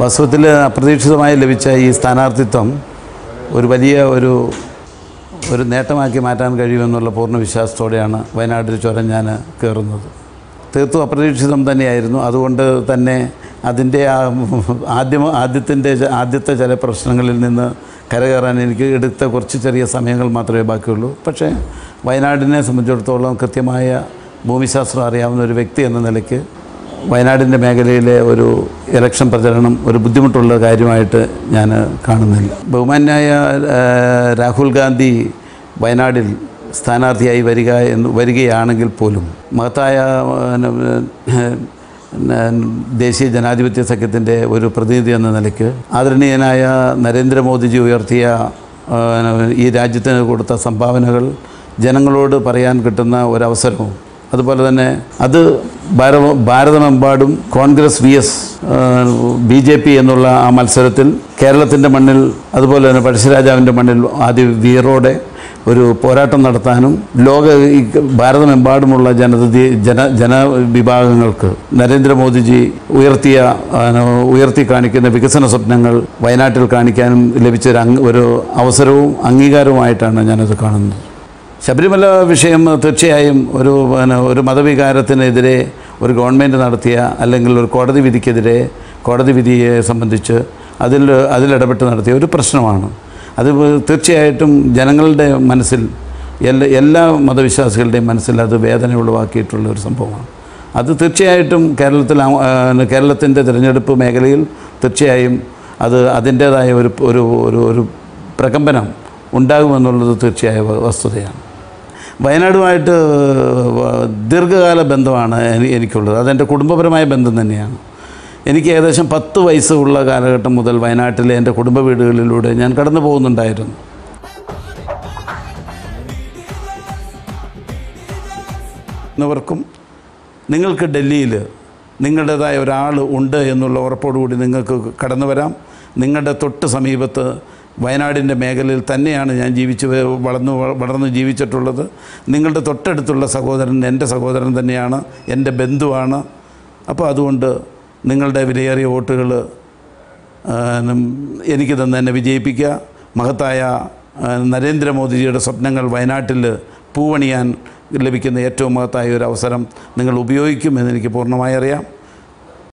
വാസ്തവത്തിൽ അപ്രതീക്ഷിതമായി ലഭിച്ച ഈ സ്ഥാനാർത്ഥിത്വം ഒരു വലിയ ഒരു ഒരു നേട്ടമാക്കി മാറ്റാൻ കഴിയുമെന്നുള്ള പൂർണ്ണ വിശ്വാസത്തോടെയാണ് വയനാട്ടിൽ ചുരം ഞാൻ കയറുന്നത് തീർത്തും അപ്രതീക്ഷിതം തന്നെയായിരുന്നു അതുകൊണ്ട് തന്നെ അതിൻ്റെ ആ ആദ്യം ആദ്യത്തിൻ്റെ ആദ്യത്തെ ചില പ്രശ്നങ്ങളിൽ നിന്ന് കരകയറാൻ എനിക്ക് എടുത്ത കുറച്ച് ചെറിയ സമയങ്ങൾ മാത്രമേ ബാക്കിയുള്ളൂ പക്ഷേ വയനാടിനെ സംബന്ധിച്ചിടത്തോളം കൃത്യമായ ഭൂമിശാസ്ത്രം അറിയാവുന്ന ഒരു വ്യക്തി എന്ന നിലയ്ക്ക് വയനാടിൻ്റെ മേഖലയിലെ ഒരു ഇലക്ഷൻ പ്രചരണം ഒരു ബുദ്ധിമുട്ടുള്ള കാര്യമായിട്ട് ഞാൻ കാണുന്നില്ല ബഹുമാന്യായ ആ, രാഹുൽ ഗാന്ധി വയനാടിൽ സ്ഥാനാർത്ഥിയായി വരിക എന്ന് വരികയാണെങ്കിൽ പോലും മഹത്തായ ആ, ആ, ദേശീയ ജനാധിപത്യ സഖ്യത്തിൻ്റെ ഒരു പ്രതിനിധി എന്ന നിലയ്ക്ക് ആദരണീയനായ നരേന്ദ്രമോദിജി ഉയർത്തിയ ആ, ഈ രാജ്യത്തിന് കൊടുത്ത സംഭാവനകൾ ജനങ്ങളോട് പറയാൻ കിട്ടുന്ന ഒരവസരവും അതുപോലെ തന്നെ അത് ഭാര ഭാരതമെമ്പാടും Congress V S B J P എന്നുള്ള ആ മത്സരത്തിൽ കേരളത്തിൻ്റെ മണ്ണിൽ അതുപോലെ തന്നെ പഴശ്ശിരാജാവിൻ്റെ മണ്ണിൽ ആദ്യ വീറോടെ ഒരു പോരാട്ടം നടത്താനും ലോക ഈ ഭാരതമെമ്പാടുമുള്ള ജനതയെ ജന ജനവിഭാഗങ്ങൾക്ക് നരേന്ദ്രമോദിജി ഉയർത്തിയ ആ, ഉയർത്തി കാണിക്കുന്ന വികസന സ്വപ്നങ്ങൾ വയനാട്ടിൽ കാണിക്കാനും ലഭിച്ച ഒരു അംഗ ഒരു അവസരവും അംഗീകാരവുമായിട്ടാണ് ഞാനത് കാണുന്നത് ശബരിമല വിഷയം തീർച്ചയായും ഒരു പിന്നെ ഒരു മതവികാരത്തിനെതിരെ ഒരു ഗവൺമെൻറ് നടത്തിയ അല്ലെങ്കിൽ ഒരു കോടതി വിധിക്കെതിരെ കോടതി വിധിയെ സംബന്ധിച്ച് അതിൽ അതിലിടപെട്ട് നടത്തിയ ഒരു പ്രശ്നമാണ് അത് തീർച്ചയായിട്ടും ജനങ്ങളുടെ മനസ്സിൽ എല്ലാ എല്ലാ മതവിശ്വാസികളുടെയും മനസ്സിൽ അത് വേദന ഉളവാക്കിയിട്ടുള്ള ഒരു സംഭവമാണ് അത് തീർച്ചയായിട്ടും കേരളത്തിൽ ആ- ആ, കേരളത്തിൻ്റെ തിരഞ്ഞെടുപ്പ് മേഖലയിൽ തീർച്ചയായും അത് അതിൻ്റേതായ ഒരു ഒരു ഒരു ഒരു പ്രകമ്പനം ഉണ്ടാകുമെന്നുള്ളത് തീർച്ചയായ വ- വസ്തുതയാണ് വയനാടുമായിട്ട് വ- ദീർഘകാല ബന്ധമാണ് എനി- എനിക്കുള്ളത് അതെൻ്റെ കുടുംബപരമായ ബന്ധം തന്നെയാണ് എനിക്ക് ഏകദേശം പത്ത് വയസ്സുള്ള കാലഘട്ടം മുതൽ വയനാട്ടിലെ എൻ്റെ കുടുംബ വീടുകളിലൂടെ ഞാൻ കടന്നു പോകുന്നുണ്ടായിരുന്നു എന്നവർക്കും നിങ്ങൾക്ക് ഡൽഹിയിൽ നിങ്ങളുടേതായ ഒരാൾ ഉണ്ട് എന്നുള്ള ഉറപ്പോടുകൂടി നിങ്ങൾക്ക് കടന്നു വരാം നിങ്ങളുടെ തൊട്ട് സമീപത്ത് വയനാടിൻ്റെ മേഖലയിൽ തന്നെയാണ് ഞാൻ ജീവിച്ച് വ- വളർന്നു വളർന്ന് ജീവിച്ചിട്ടുള്ളത് നിങ്ങളുടെ തൊട്ടടുത്തുള്ള സഹോദരൻ എൻ്റെ സഹോദരൻ തന്നെയാണ് എൻ്റെ ബന്ധുവാണ് അപ്പോൾ അതുകൊണ്ട് നിങ്ങളുടെ വിലയേറിയ വോട്ടുകൾ എനിക്ക് തന്നെ എന്നെ വിജയിപ്പിക്കുക മഹത്തായ ആ, നരേന്ദ്രമോദിജിയുടെ സ്വപ്നങ്ങൾ വയനാട്ടിൽ പൂവണിയാൻ ലഭിക്കുന്ന ഏറ്റവും മഹത്തായ ഒരു അവസരം നിങ്ങൾ ഉപയോഗിക്കുമെന്ന് എനിക്ക് പൂർണ്ണമായി അറിയാം